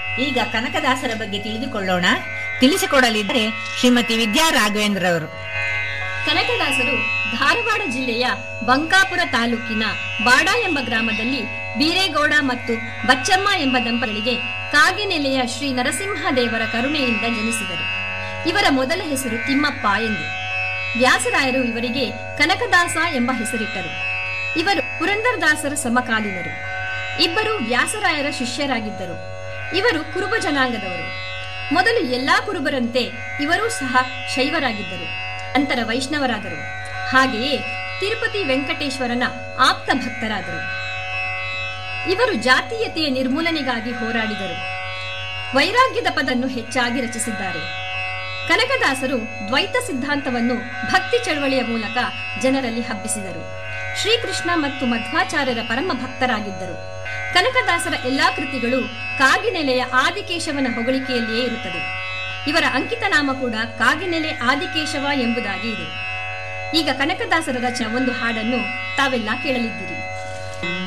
ಈಗ ಕನಕದಾಸರ ಬಗ್ಗೆ ತಿಳಿದುಕೊಳ್ಳೋಣ ತಿಳಿಸಿಕೊಡಲಿದ್ದಾರೆ ಶ್ರೀಮತಿ ವಿದ್ಯಾ ರಾಘವೇಂದ್ರ ಅವರು ಕನಕದಾಸರು ಧಾರವಾಡ ಜಿಲ್ಲೆಯ ಬಂಕಾಪುರ ತಾಲೂಕಿನ ಬಾಡ ಎಂಬ ಗ್ರಾಮದಲ್ಲಿ ಬೀರೇಗೌಡ ಮತ್ತು ಬಚ್ಚಮ್ಮ ಎಂಬ ದಂಪತಿಗಳಿಗೆ ಕಾಗಿನೆಲೆಯ ಶ್ರೀ ನರಸಿಂಹದೇವರ ಕರುಣೆಯಿಂದ ಜನಿಸಿದರು ಇವರ ಮೊದಲ ಹೆಸರು ತಿಮ್ಮಪ್ಪ ಎಂದು ವ್ಯಾಸರಾಯರು ಇವರಿಗೆ ಕನಕದಾಸ ಎಂಬ ಹೆಸರಿಟ್ಟರು ಇವರು ಪುರಂದರದಾಸರ ಸಮಕಾಲೀನರು ಇಬ್ಬರು ವ್ಯಾಸರಾಯರ ಶಿಷ್ಯರಾಗಿದ್ದರು ಇವರು ಕುರುಬ ಜನಾಂಗದವರು ಮೊದಲು ಎಲ್ಲಾ ಕುರುಬರಂತೆ ಇವರೂ ಸಹ ಶೈವರಾಗಿದ್ದರು ನಂತರ ವೈಷ್ಣವರಾದರು ಹಾಗೆಯೇ ತಿರುಪತಿ ವೆಂಕಟೇಶ್ವರನ ಆಪ್ತ ಭಕ್ತರಾದರು ಇವರು ಜಾತೀಯತೆಯ ನಿರ್ಮೂಲನೆಗಾಗಿ ಹೋರಾಡಿದರು ವೈರಾಗ್ಯದ ಪದನ್ನು ಹೆಚ್ಚಾಗಿ ರಚಿಸಿದ್ದಾರೆ ಕನಕದಾಸರು ದ್ವೈತ ಸಿದ್ಧಾಂತವನ್ನು ಭಕ್ತಿ ಚಳವಳಿಯ ಮೂಲಕ ಜನರಲ್ಲಿ ಹಬ್ಬಿಸಿದರು ಶ್ರೀಕೃಷ್ಣ ಮತ್ತು ಮಧ್ವಾಚಾರ್ಯರ ಪರಮ ಭಕ್ತರಾಗಿದ್ದರು ಕನಕದಾಸರ ಎಲ್ಲಾ ಕೃತಿಗಳು ಕಾಗಿನೆಲೆಯ ಆದಿಕೇಶವನ ಹೊಗಳಿಕೆಯಲ್ಲಿಯೇ ಇರುತ್ತದೆ ಇವರ ಅಂಕಿತ ನಾಮ ಕೂಡ ಕಾಗಿನೆಲೆ ಆದಿಕೇಶವ ಎಂಬುದಾಗಿ ಇದೆ ಈಗ ಕನಕದಾಸರ ರಚನೆ ಒಂದು ಹಾಡನ್ನು ತಾವೆಲ್ಲ ಕೇಳಲಿದ್ದೀರಿ